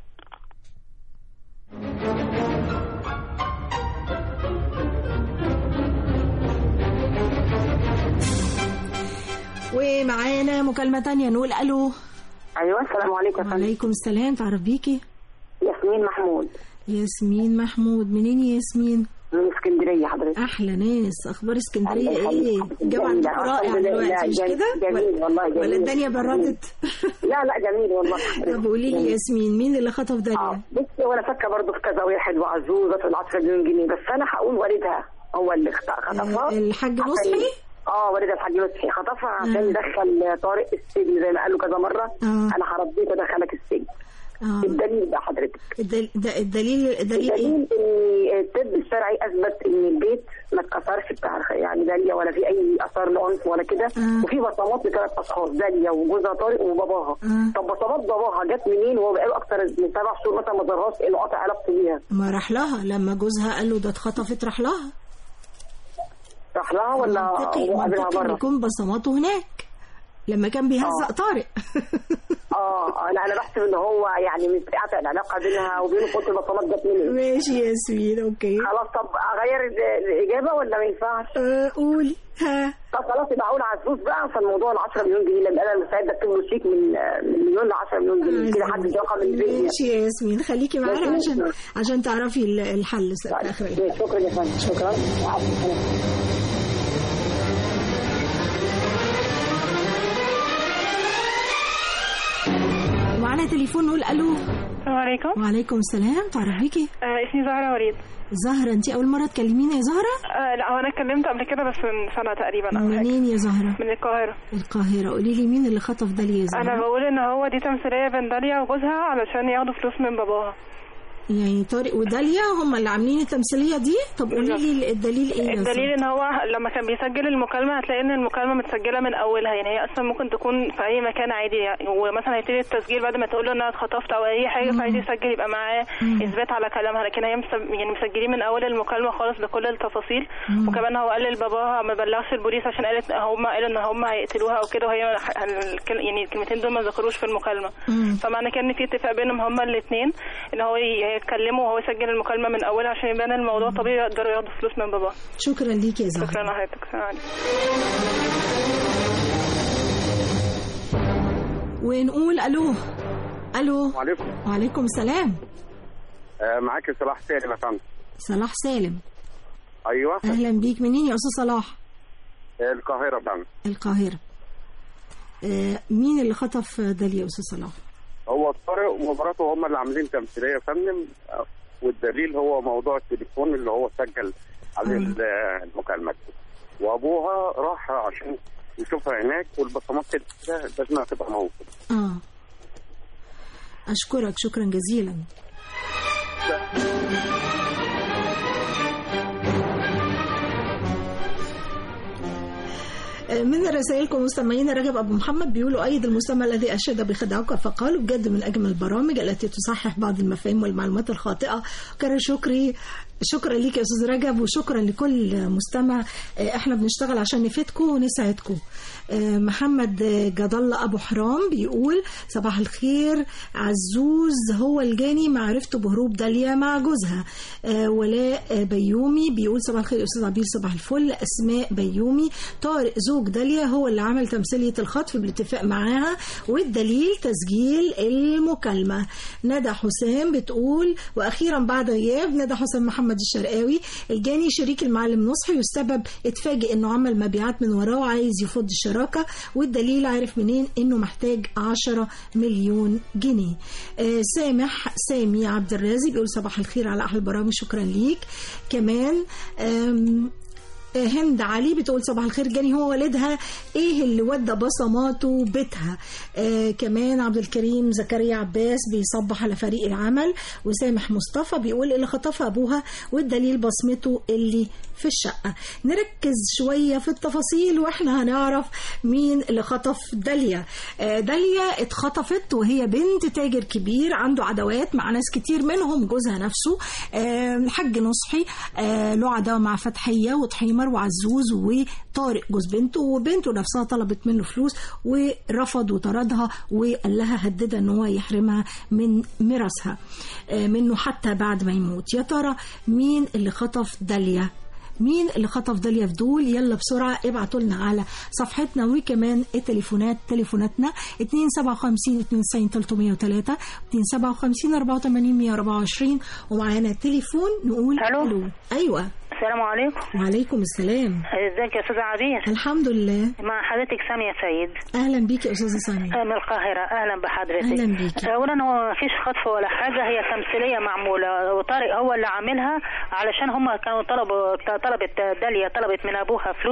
N: ومعانا مكالمه تانية نقول الو
P: ايوه السلام عليكم يا فندم
N: وعليكم السلام تعرف بيكي
P: ياسمين محمود
N: ياسمين محمود منين يا ياسمين
P: من اسكندريه حضرتك
N: احلى ناس اخبار اسكندريه
P: الله
N: ايه
P: يخليك.
N: الجو
P: جميلة.
N: عندكم رائع
P: الحمد لله.
N: دلوقتي مش
P: جميل-
N: كده
P: جميل والله جميل.
N: ولا الدنيا بردت
P: لا لا جميل والله
N: طب قولي لي ياسمين مين اللي خطف داليا
P: بصي وانا فاكره برضه في كذا واحد وعزوزه في 10 مليون جنيه بس انا هقول والدها هو اللي اخت- خطفها
N: الحاج
P: عشان-
N: نصحي؟
P: اه والد الحاج لطفي خطفها عشان يدخل طارق السجن زي ما قالوا كذا مره
N: آه.
P: انا هربيك وادخلك السجن
N: آه.
P: الدليل بقى حضرتك
N: الدل... ده الدليل الدليل ايه؟
P: الدليل ان الطب الشرعي اثبت ان البيت ما اتكسرش بتاع يعني داليا ولا في اي اثار لعنف ولا كده
N: آه.
P: وفي بصمات لثلاث اشخاص داليا وجوزها طارق وباباها
N: آه.
P: طب بصمات باباها جت منين وهو بقاله اكتر من سبع شهور مثلا ما ظهرهاش انه قاطع علاقته بيها
N: ما راح لها لما جوزها قال له ده اتخطفت راح لها
P: راح لها ولا
N: منطقي
P: هو قابلها
N: منطقي
P: بره؟
N: بيكون بصماته هناك لما كان بيهزق طارق
P: اه لا انا بحسب ان هو يعني مش قاطع العلاقه بينها وبينه قلت البصمات جت منين
N: ماشي يا ياسمين اوكي
P: خلاص طب اغير ال- الاجابه ولا ما ينفعش؟
N: قولي ها
P: طب خلاص يبقى اقول على الفلوس بقى فالموضوع ال 10 مليون جنيه لان انا مستعده اكتب له شيك من آه، من مليون ل 10 مليون جنيه كده حد رقم الفيديو
N: ماشي يا ياسمين خليكي معانا
P: ماشي.
N: عشان عشان تعرفي ال- الحل في الاخر إيه.
P: شكرا يا فندم شكرا مع السلامه
N: معانا تليفون نقول الو
Q: السلام عليكم
N: وعليكم السلام تعرف بيكي
Q: آه اسمي زهرة وليد
N: زهرة انت اول مرة تكلمينا يا زهرة
Q: آه لا هو انا اتكلمت قبل كده بس من سنة تقريبا او حاجة
N: منين يا زهرة
Q: من القاهرة
N: القاهرة قولي لي مين اللي خطف داليا يا زهرة
Q: انا بقول ان هو دي تمثيلية بين داليا وجوزها علشان ياخدوا فلوس من باباها
N: يعني طارق وداليا هم اللي عاملين التمثيلية دي طب قولي لي الدليل ايه يا
Q: الدليل
N: زهرة
Q: ان هو لما كان بيسجل المكالمة هتلاقي ان المكالمة متسجلة من اولها يعني هي اصلا ممكن تكون في اي مكان عادي يعني ومثلا هيبتدي التسجيل بعد ما تقول له انها اتخطفت او اي حاجة فعايز يسجل يبقى معاه اثبات على كلامها لكن هي مس- يعني مسجلين من اول المكالمة خالص بكل التفاصيل
N: مم.
Q: وكمان هو قال لباباها ما بلغش البوليس عشان قالت هم قالوا ان هم هيقتلوها او كده وهي ح- الكل- يعني الكلمتين دول ما ذكروش في المكالمة
N: مم.
Q: فمعنى كان ان في اتفاق بينهم هما الاثنين ان هو ي- يتكلموا وهو يسجل المكالمة من اولها عشان يبان الموضوع طبيعي يقدروا ياخدوا فلوس من بابا
N: شكرا ليك يا زهرة
Q: شكرا لحضرتك السلام عليكم.
N: ونقول الو الو
R: وعليكم
N: وعليكم السلام
R: آه معاك صلاح سالم يا فندم
N: صلاح سالم
R: ايوه
N: اهلا بيك منين يا استاذ صلاح
R: آه القاهره يا فندم
N: القاهرة آه مين اللي خطف داليا يا استاذ صلاح
R: هو طارق ومراته هم اللي عاملين تمثيليه يا فندم آه، والدليل هو موضوع التليفون اللي هو سجل عليه ال- آه، المكالمات وابوها راح عشان يشوفها هناك والبصمات كده لازم تبقى موجوده
N: اه اشكرك شكرا جزيلا من رسائلكم مستمعينا رجب ابو محمد بيقولوا ايد المستمع الذي اشاد بخدعك فقال بجد من اجمل البرامج التي تصحح بعض المفاهيم والمعلومات الخاطئه كان شكري شكرا ليك يا استاذ رجب وشكرا لكل مستمع آه، احنا بنشتغل عشان نفيدكم ونسعدكم آه، محمد جد الله ابو حرام بيقول صباح الخير عزوز هو الجاني معرفته بهروب داليا مع جوزها آه، ولاء آه، بيومي بيقول صباح الخير يا استاذ عبير صباح الفل اسماء بيومي طارق زوج داليا هو اللي عمل تمثيليه الخطف بالاتفاق معاها والدليل تسجيل المكالمه ندى حسام بتقول واخيرا بعد غياب ندى حسام محمد الشرقاوي الجاني شريك المعلم نصحي والسبب اتفاجئ انه عمل مبيعات من وراه وعايز يفض الشراكه والدليل عارف منين انه محتاج 10 مليون جنيه آه سامح سامي عبد الرازق بيقول صباح الخير على احلى البرامج شكرا ليك كمان آم هند علي بتقول صباح الخير جاني هو والدها ايه اللي ودى بصماته بيتها آه كمان عبد الكريم زكريا عباس بيصبح على فريق العمل وسامح مصطفى بيقول اللي خطفها ابوها والدليل بصمته اللي في الشقه نركز شويه في التفاصيل واحنا هنعرف مين اللي خطف داليا آه داليا اتخطفت وهي بنت تاجر كبير عنده عداوات مع ناس كتير منهم جوزها نفسه آه الحاج نصحي آه له عداوه مع فتحيه وطحيمر وعزوز وطارق جوز بنته وبنته نفسها طلبت منه فلوس ورفض وطردها وقال لها هددها ان هو يحرمها من ميراثها آه منه حتى بعد ما يموت يا ترى مين اللي خطف داليا مين اللي خطف داليا في دول يلا بسرعة ابعتوا لنا على صفحتنا وكمان التليفونات تليفوناتنا 257 92 303 257 84 124 ومعانا تليفون نقول
S: ألو.
N: الو ايوه
S: السلام عليكم
N: وعليكم السلام
S: ازيك يا استاذه عبير
N: الحمد لله
S: مع حضرتك ساميه سيد
N: اهلا بيك يا استاذه ساميه
S: من القاهره اهلا بحضرتك
N: أهلا بيكي.
S: اولا هو ما فيش خطف ولا حاجه هي تمثيليه معموله وطارق هو اللي عاملها علشان هم كانوا طلبوا طلبت داليا طلبت من ابوها فلوس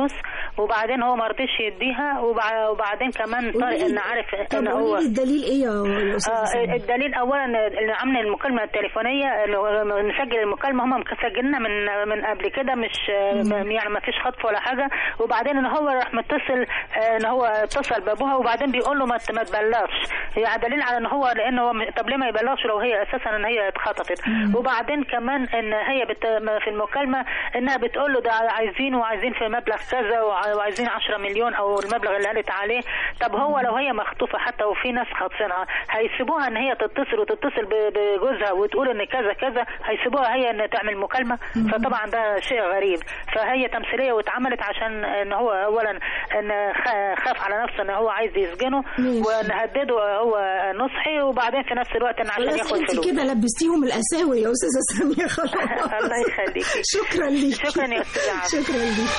S: وبعدين هو ما رضيش يديها وبع- وبعدين كمان طارق ان عارف
N: طب
S: ان هو
N: قولي لي الدليل ايه يا يا استاذه
S: آه
N: سمية؟
S: الدليل اولا اللي عامل المكالمه التليفونيه اللي هو نسجل المكالمه هم مسجلينها من من قبل كده مش م- يعني ما فيش خطف ولا حاجه وبعدين ان هو راح متصل آه، ان هو اتصل بابوها وبعدين بيقول له ما ت- ما تبلغش يعني دليل على ان هو لان هو م- طب ليه ما يبلغش لو هي اساسا ان هي اتخطفت وبعدين كمان ان هي بت في المكالمه انها بتقول له ده عايزين وعايزين في مبلغ كذا وع- وعايزين 10 مليون او المبلغ اللي قالت عليه طب هو لو هي مخطوفه حتى وفي ناس خاطفينها هيسيبوها ان هي تتصل وتتصل ب- بجوزها وتقول ان كذا كذا هيسيبوها هي ان تعمل مكالمه فطبعا ده شيء غريب فهي تمثيليه واتعملت عشان ان هو اولا ان خ- خاف على نفسه ان هو عايز يسجنه وان هدده هو نصحي وبعدين في نفس الوقت ان عشان
N: خلاص
S: ياخد
N: انت
S: فلوس
N: كده لبستيهم القساوي يا استاذه ساميه خلاص
S: الله يخليكي
N: شكرا ليك
S: شكرا يا استاذه عبد.
N: شكرا ليك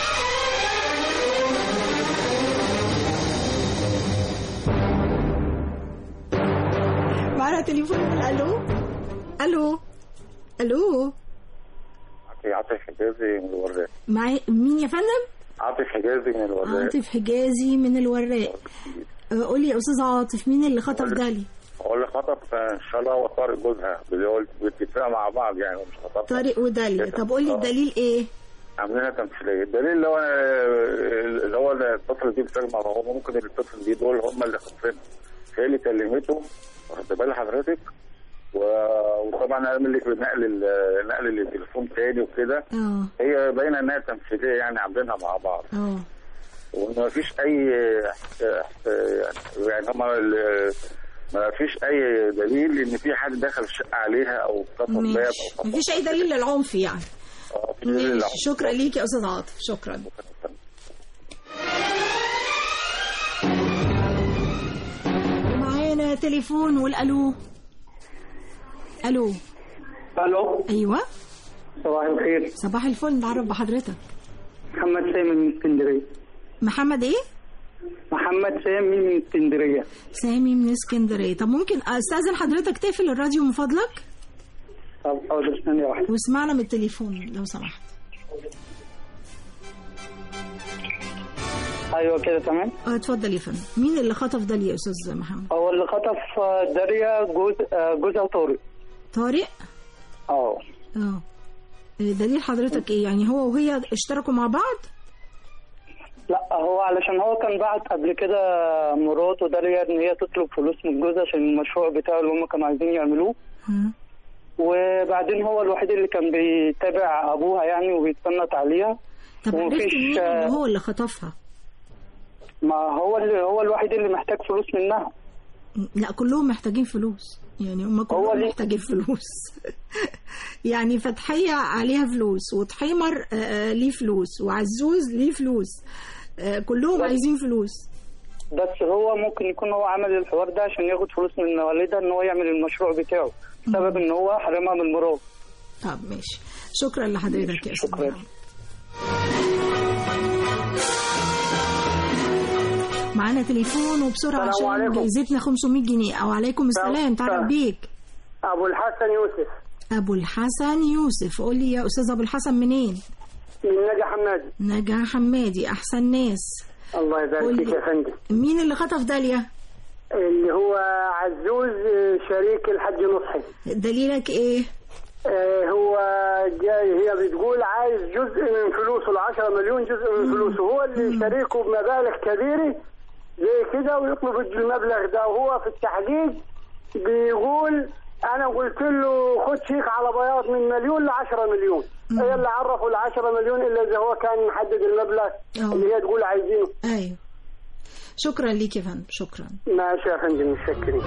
N: معنا تليفون الو الو الو
R: عاطف حجازي من الوراق
N: معي مين يا فندم
R: عاطف حجازي من الوراق
N: عاطف حجازي من الوراق آه، قولي يا استاذ عاطف مين اللي خطف دالي
R: هو اللي خطف ان شاء الله هو طارق جوزها اللي هو باتفاق مع بعض يعني هو مش خطف
N: طارق وداليا طب قولي الدليل ايه
R: عاملينها تمثيليه الدليل اللي هو اللي هو اللي اتصل بيه بتاع مع هو ممكن اللي اتصل بيه دول هم اللي خاطفين هي اللي كلمته واخد بال حضرتك و- وطبعا عامل لك نقل ال- نقل التليفون تاني وكده
N: اه
R: هي باينه انها تمثيليه يعني عاملينها مع بعض
N: اه
R: وان ما فيش اي يعني هما ال- ما فيش اي دليل ان في حد دخل الشقه عليها او كسر باب
N: ماشي
R: او
N: مفيش اي دليل للعنف يعني
R: في دليل
N: ماشي
R: للعنف.
N: شكرا ليك يا استاذ عاطف شكرا معانا تليفون والالو الو
T: الو
N: ايوه
T: صباح الخير
N: صباح الفل نتعرف بحضرتك
T: محمد سامي من اسكندريه
N: محمد ايه
T: محمد سامي من اسكندريه
N: سامي من اسكندريه طب ممكن استاذن حضرتك تقفل الراديو من فضلك
T: طب حاضر ثانيه واحده
N: واسمعنا من التليفون لو سمحت
T: ايوه كده تمام
N: اه اتفضل يا فندم مين اللي خطف داليا يا استاذ محمد
T: هو اللي خطف آه، داريا جوز آه، جوزها طارق
N: طارق
T: اه
N: اه دليل حضرتك ايه يعني هو وهي اشتركوا مع بعض
T: لا هو علشان هو كان بعت قبل كده مراته داريا ان هي تطلب فلوس من جوزها عشان المشروع بتاعه اللي هم كانوا عايزين يعملوه وبعدين هو الوحيد اللي كان بيتابع ابوها يعني وبيتسنط عليها
N: طب عرفت
T: ومفيش
N: منين
T: آه،
N: ان هو اللي خطفها
T: ما هو اللي هو الوحيد اللي محتاج فلوس منها
N: لا كلهم محتاجين فلوس يعني هم كلهم محتاجين فلوس يعني فتحية عليها فلوس وطحيمر آه، آه، ليه فلوس وعزوز ليه فلوس آه، كلهم عايزين فلوس
T: بس هو ممكن يكون هو عمل الحوار ده عشان ياخد فلوس من والدها ان هو يعمل المشروع بتاعه بسبب ان هو حرمها من مراته
N: طب ماشي شكرا لحضرتك يا استاذ محمد. معانا تليفون وبسرعة
T: السلام
N: عشان
T: عليكم.
N: جايزتنا 500 جنيه أو عليكم السلام تعرف بيك
T: ابو الحسن يوسف
N: أبو الحسن يوسف قول لي يا أستاذ أبو الحسن منين
T: من نجا حمادي
N: نجا حمادي أحسن ناس
T: الله يبارك
N: قول
T: فيك
N: لي.
T: يا فندم
N: مين اللي خطف داليا
T: اللي هو عزوز آه، شريك الحاج نصحي
N: دليلك إيه
T: آه، هو جاي هي بتقول عايز جزء من فلوسه ال 10 مليون جزء من فلوسه هو اللي شريكه بمبالغ كبيره زي كده ويطلب المبلغ ده وهو في التحقيق بيقول انا قلت له خد شيك على بياض من مليون ل 10 مليون هي اللي عرفوا ال 10 مليون الا اذا هو كان محدد المبلغ اللي هي تقول عايزينه
N: أيوه شكرا ليك يا فندم شكرا
T: ماشي يا فندم متشكرين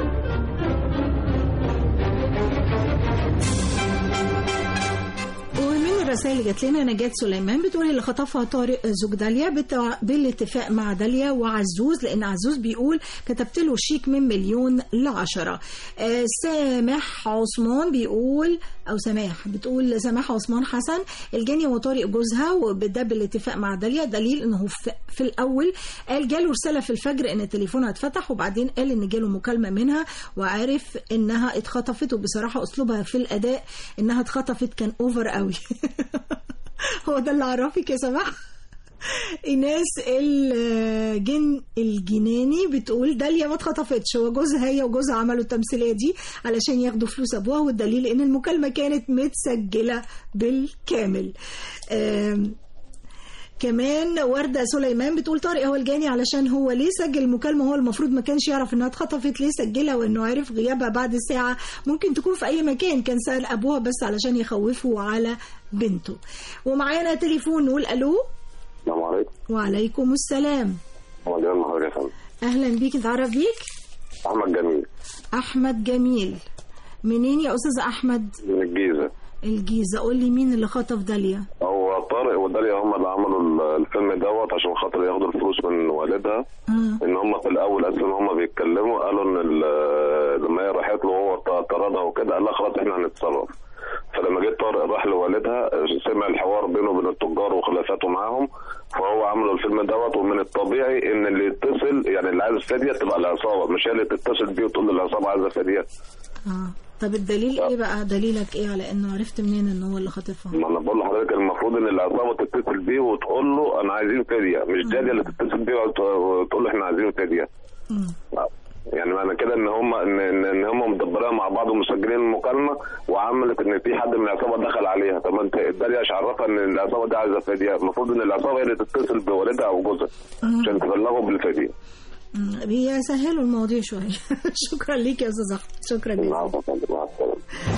N: ومن الرسائل اللي جات لنا نجاة سليمان بتقول اللي خطفها طارق زوج داليا بتع- بالاتفاق مع داليا وعزوز لان عزوز بيقول كتبت له شيك من مليون لعشرة آه سامح عثمان بيقول او سماح بتقول سماح عثمان حسن الجاني هو طارق جوزها وده بالاتفاق مع داليا دليل انه في, في الاول قال جاله رساله في الفجر ان تليفونها اتفتح وبعدين قال ان جاله مكالمه منها وعرف انها اتخطفت وبصراحه اسلوبها في الاداء انها اتخطفت كان اوفر قوي هو ده اللي عرفك يا سماح ايناس الجن الجناني بتقول داليا ما اتخطفتش هو جوزها هي وجوزها عملوا التمثيليه دي علشان ياخدوا فلوس ابوها والدليل ان المكالمه كانت متسجله بالكامل آم، كمان وردة سليمان بتقول طارق هو الجاني علشان هو ليه سجل المكالمة هو المفروض ما كانش يعرف انها اتخطفت ليه سجلها وانه عرف غيابها بعد ساعة ممكن تكون في اي مكان كان سأل ابوها بس علشان يخوفه على بنته ومعانا تليفون نقول الو
U: السلام عليكم
N: وعليكم السلام
U: هو جمال محمد يا فندم
N: اهلا بيك نتعرف بيك
U: احمد جميل
N: احمد جميل منين يا استاذ احمد
U: من الجيزه
N: الجيزة قول لي مين اللي خطف داليا
U: هو طارق وداليا هم اللي عملوا ال- الفيلم دوت عشان خاطر ياخدوا الفلوس من والدها ان هم في الاول اصلا هم بيتكلموا قالوا ان ال- لما هي راحت له هو ط- طردها وكده قال لها خلاص احنا هنتصرف فلما جه طارق راح لوالدها سمع الحوار بينه وبين التجار وخلافاته معاهم فهو عملوا الفيلم دوت ومن الطبيعي ان اللي يتصل يعني اللي عايز فديه تبقى العصابه مش هي اللي تتصل بيه وتقول للعصابه عايزه فديه
N: اه طب الدليل ايه بقى دليلك ايه على انه عرفت منين ان هو اللي خاطفها
U: ما انا بقول لحضرتك المفروض ان العصابه تتصل بيه وتقول له انا عايزين فديه مش داليا اللي تتصل بيه وت- وتقول له احنا عايزين فديه يعني معنى كده ان هم ان ان, إن هم مدبرينها مع بعض ومسجلين المكالمه وعملت ان في حد من العصابه دخل عليها طب ما انت داليا ايش عرفها ان العصابه دي عايزه فديه المفروض ان العصابه هي اللي تتصل بوالدها او جوزها عشان تبلغوا بالفديه
N: مم، بيسهلوا المواضيع شوية شكرا ليك يا استاذ احمد شكرا جزيلا
U: مع السلامه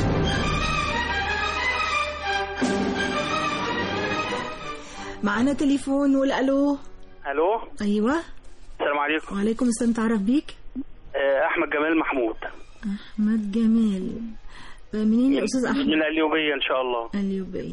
N: معانا تليفون نقول الو
V: الو
N: ايوه
V: السلام عليكم
N: وعليكم السلام تعرف بيك
V: آه، احمد جمال محمود
N: احمد جمال منين يا استاذ احمد
V: من القليوبيه ان شاء الله
N: اليوبية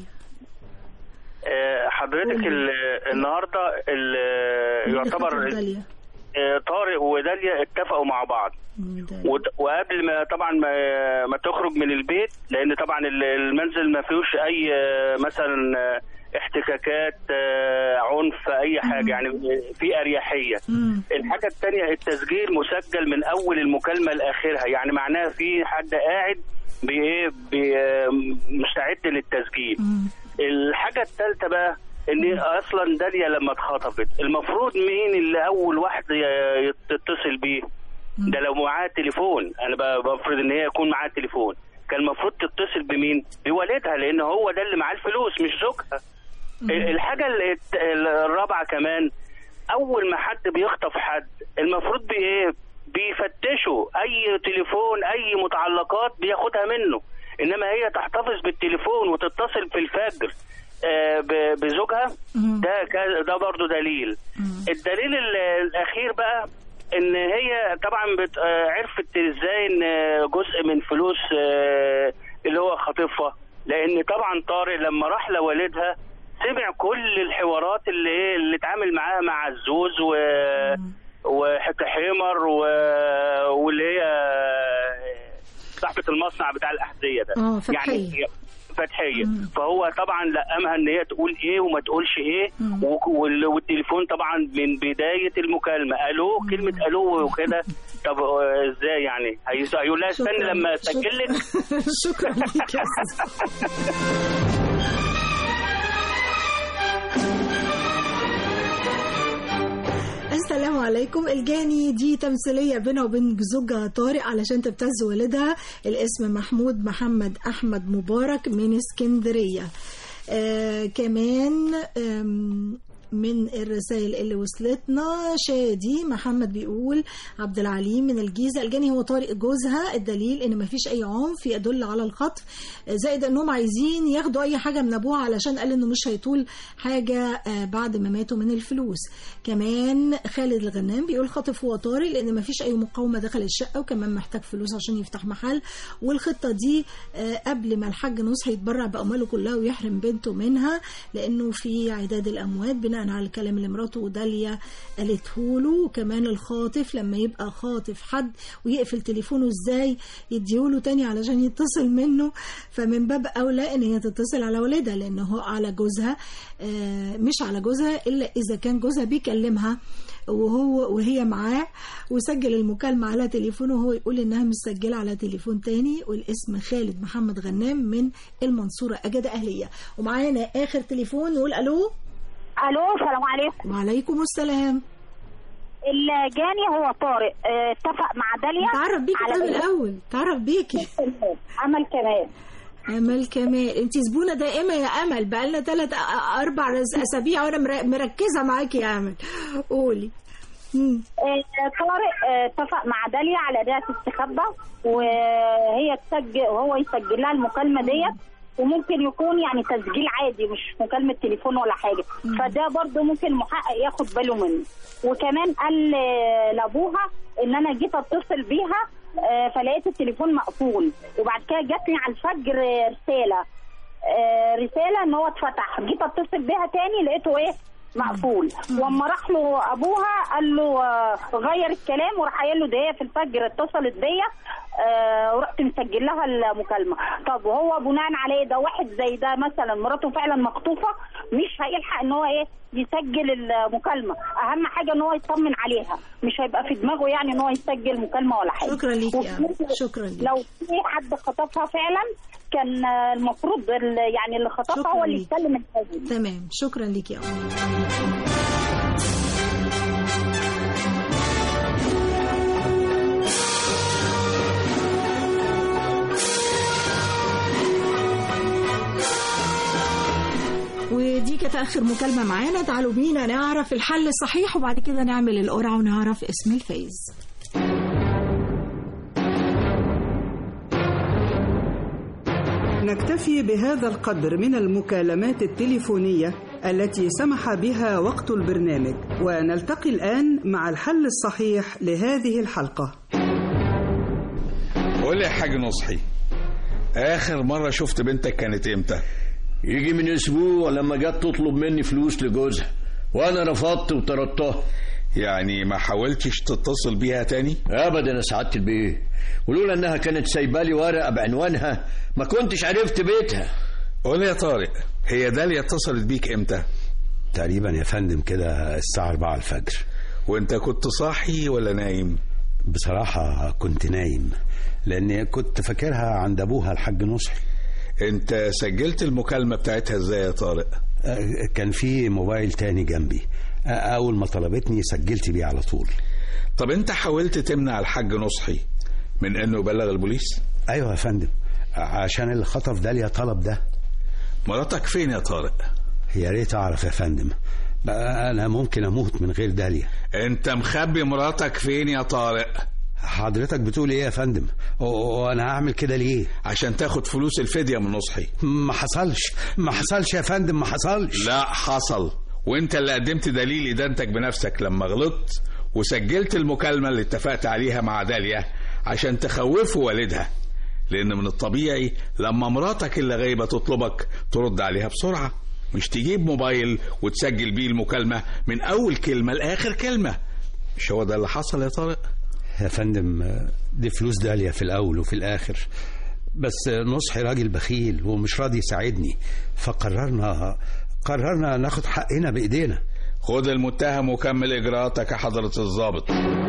V: آه، حضرتك ال- النهارده ال- يعتبر
N: داليا
V: آه، طارق وداليا اتفقوا مع بعض ود- وقبل ما طبعا ما, ما تخرج من البيت لان طبعا ال- المنزل ما فيهوش اي آه، مثلا آه، احتكاكات آه، عنف اي حاجه يعني في اريحيه الحاجه الثانيه التسجيل مسجل من اول المكالمه لاخرها يعني معناها في حد قاعد بايه بي- مستعد للتسجيل الحاجه الثالثه بقى ان اصلا داليا لما اتخطفت المفروض مين اللي اول واحد ي- تتصل بيه ده لو معاها تليفون انا ب- بفرض ان هي يكون معاها تليفون كان المفروض تتصل بمين بوالدها لان هو ده اللي معاه الفلوس مش زوجها الحاجه اللي- الرابعه كمان اول ما حد بيخطف حد المفروض بايه بيفتشوا اي تليفون اي متعلقات بياخدها منه انما هي تحتفظ بالتليفون وتتصل في الفجر آه، ب- بزوجها ده كا- ده برضو دليل الدليل ال- الاخير بقى ان هي طبعا بت- آه، عرفت ازاي ان جزء من فلوس آه، اللي هو خاطفها لان طبعا طارق لما راح لوالدها سمع كل الحوارات اللي ايه اللي اتعامل معاها مع الزوز و وحكى حمر و... واللي هي صاحبة المصنع بتاع الأحذية ده
N: اه، فتحية.
V: يعني فتحية فهو طبعا لقمها ان هي تقول ايه وما تقولش ايه و- وال- والتليفون طبعا من بداية المكالمة الو كلمة الو وكده طب آه، ازاي يعني هيس- هيقول لها استني
N: شكراً.
V: لما اسجل لك
N: شكرا ليك يا استاذ السلام عليكم الجاني دي تمثيلية بينها وبين زوجها طارق علشان تبتز والدها الاسم محمود محمد أحمد مبارك من اسكندرية آه كمان آم من الرسائل اللي وصلتنا شادي محمد بيقول عبد العليم من الجيزه الجاني هو طارق جوزها الدليل ان مفيش اي عنف يدل على الخطف زائد انهم عايزين ياخدوا اي حاجه من ابوها علشان قال انه مش هيطول حاجه آه، بعد ما ماتوا من الفلوس كمان خالد الغنام بيقول خاطف هو طارق لان مفيش اي مقاومه دخل الشقه وكمان محتاج فلوس عشان يفتح محل والخطه دي آه، قبل ما الحاج نصحي يتبرع بامواله كلها ويحرم بنته منها لانه في عداد الاموات بناء على الكلام اللي مراته داليا قالته له وكمان الخاطف لما يبقى خاطف حد ويقفل تليفونه ازاي يديهوله تاني علشان يتصل منه فمن باب اولى ان هي تتصل على والدها لان هو على جوزها آه، مش على جوزها الا اذا كان جوزها بيكلمها وهو وهي معاه وسجل المكالمة على تليفونه وهو يقول انها مسجلة على تليفون تاني والاسم خالد محمد غنام من المنصورة اجادة اهلية ومعانا اخر تليفون نقول الو
B: الو السلام عليكم
N: وعليكم السلام
B: الجاني هو طارق اه، اتفق مع داليا
N: تعرف بيكي
B: على
N: طيب الاول تعرف بيكي
B: امل كمال
N: امل كمال انت زبونه دائمه يا امل بقالنا ثلاث اربع رز- اسابيع وانا مر- مركزه معاكي يا امل قولي مم.
B: اه، طارق اه، اتفق مع داليا على انها تستخبى وهي تسجل وهو يسجل لها المكالمه ديت وممكن يكون يعني تسجيل عادي مش مكالمه تليفون ولا حاجه فده برضه ممكن المحقق ياخد باله منه وكمان قال اه، لابوها ان انا جيت اتصل بيها اه، فلقيت التليفون مقفول وبعد كده جاتني على الفجر اه، رساله اه، رساله ان هو اتفتح جيت اتصل بيها تاني لقيته ايه مقفول واما راح له ابوها قال له آه، غير الكلام وراح قايل له ده هي في الفجر اتصلت بيا آه، ورحت مسجل لها المكالمه طب وهو بناء على ايه ده واحد زي ده مثلا مراته فعلا مخطوفه مش هيلحق ان هو ايه يسجل المكالمه اهم حاجه ان هو يطمن عليها مش هيبقى في دماغه يعني ان هو يسجل مكالمه ولا حاجه
N: شكرا ليكي يا
B: وفي-
N: أمل. شكرا ليكي.
B: لو في حد خطفها فعلا كان آه، المفروض ال- يعني اللي خطفها
N: شكراً
B: هو اللي
N: ليكي.
B: يتكلم الحاجه
N: تمام شكرا ليكي يا أمل ودي كانت اخر مكالمه معانا تعالوا بينا نعرف الحل الصحيح وبعد كده نعمل القرعه ونعرف اسم الفايز
A: نكتفي بهذا القدر من المكالمات التليفونية التي سمح بها وقت البرنامج ونلتقي الآن مع الحل الصحيح لهذه الحلقة
L: قول لي يا حاج نصحي اخر مره شفت بنتك كانت امتى
C: يجي من اسبوع لما جت تطلب مني فلوس لجوزها وانا رفضت وطردتها
L: يعني ما حاولتش تتصل بيها تاني
C: ابدا يا سعاده البيه ولولا انها كانت سايبالي ورقه بعنوانها ما كنتش عرفت بيتها
L: قول لي يا طارق هي داليا اتصلت بيك امتى
E: تقريبا يا فندم كده الساعة 4 الفجر
L: وانت كنت صاحي ولا نايم
E: بصراحة كنت نايم لأن كنت فاكرها عند أبوها الحاج نصحي
L: انت سجلت المكالمه بتاعتها ازاي يا طارق
E: آه، كان في موبايل تاني جنبي آه، أول ما طلبتني سجلت بيه على طول
L: طب انت حاولت تمنع الحاج نصحي من انه يبلغ البوليس
E: أيوة يا فندم عشان اللي خطف داليا طلب ده
L: مراتك فين يا طارق
E: يا ريت أعرف يا فندم بقى أنا ممكن أموت من غير داليا
L: انت مخبي مراتك فين يا طارق
E: حضرتك بتقول إيه يا فندم و- وأنا هعمل كده ليه
L: عشان تاخد فلوس الفدية من نصحي
E: ما حصلش ما حصلش يا فندم ما حصلش
L: لا حصل وانت اللي قدمت دليل ادانتك بنفسك لما غلطت وسجلت المكالمة اللي اتفقت عليها مع داليا عشان تخوفه والدها لان من الطبيعي لما مراتك اللي غايبة تطلبك ترد عليها بسرعة مش تجيب موبايل وتسجل بيه المكالمة من اول كلمة لاخر كلمة مش هو ده اللي حصل يا طارق
E: يا فندم دي فلوس داليا في الأول وفي الآخر بس نصحي راجل بخيل ومش راضي يساعدني فقررنا قررنا ناخد حقنا بإيدينا
L: خد المتهم وكمل اجراءاتك يا حضرة الضابط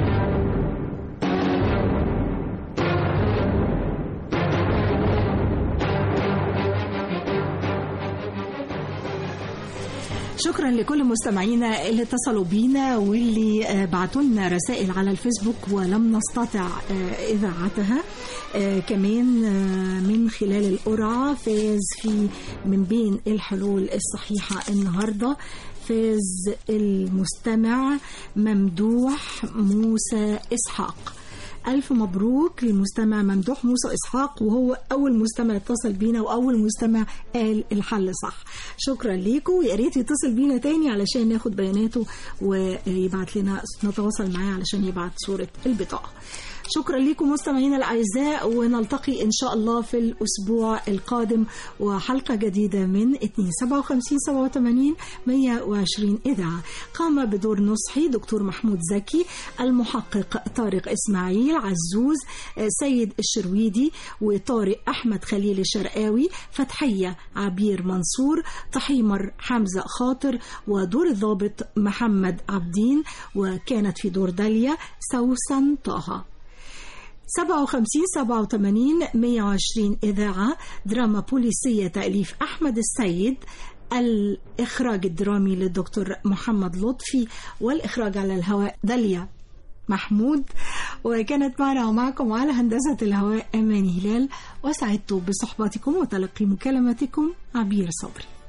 N: شكرا لكل مستمعينا اللي اتصلوا بينا واللي آه، بعتوا لنا رسائل على الفيسبوك ولم نستطع آه، اذاعتها آه، كمان آه، من خلال القرعه فاز في من بين الحلول الصحيحه النهارده فاز المستمع ممدوح موسى اسحاق ألف مبروك للمستمع ممدوح موسى إسحاق وهو أول مستمع اتصل بينا وأول مستمع قال الحل صح شكرا ليكم ويا ريت يتصل بينا تاني علشان ناخد بياناته ويبعت لنا نتواصل معاه علشان يبعت صورة البطاقة شكرا لكم مستمعينا الاعزاء ونلتقي ان شاء الله في الاسبوع القادم وحلقه جديده من 257 87 120 اذاعه قام بدور نصحي دكتور محمود زكي المحقق طارق اسماعيل عزوز سيد الشرويدي وطارق احمد خليل الشرقاوي فتحيه عبير منصور طحيمر حمزه خاطر ودور الضابط محمد عبدين وكانت في دور داليا سوسن طه 57 87 120 إذاعة دراما بوليسية تأليف أحمد السيد الإخراج الدرامي للدكتور محمد لطفي والإخراج على الهواء داليا محمود وكانت معنا ومعكم على هندسة الهواء أماني هلال وسعدت بصحبتكم وتلقي مكالمتكم عبير صبري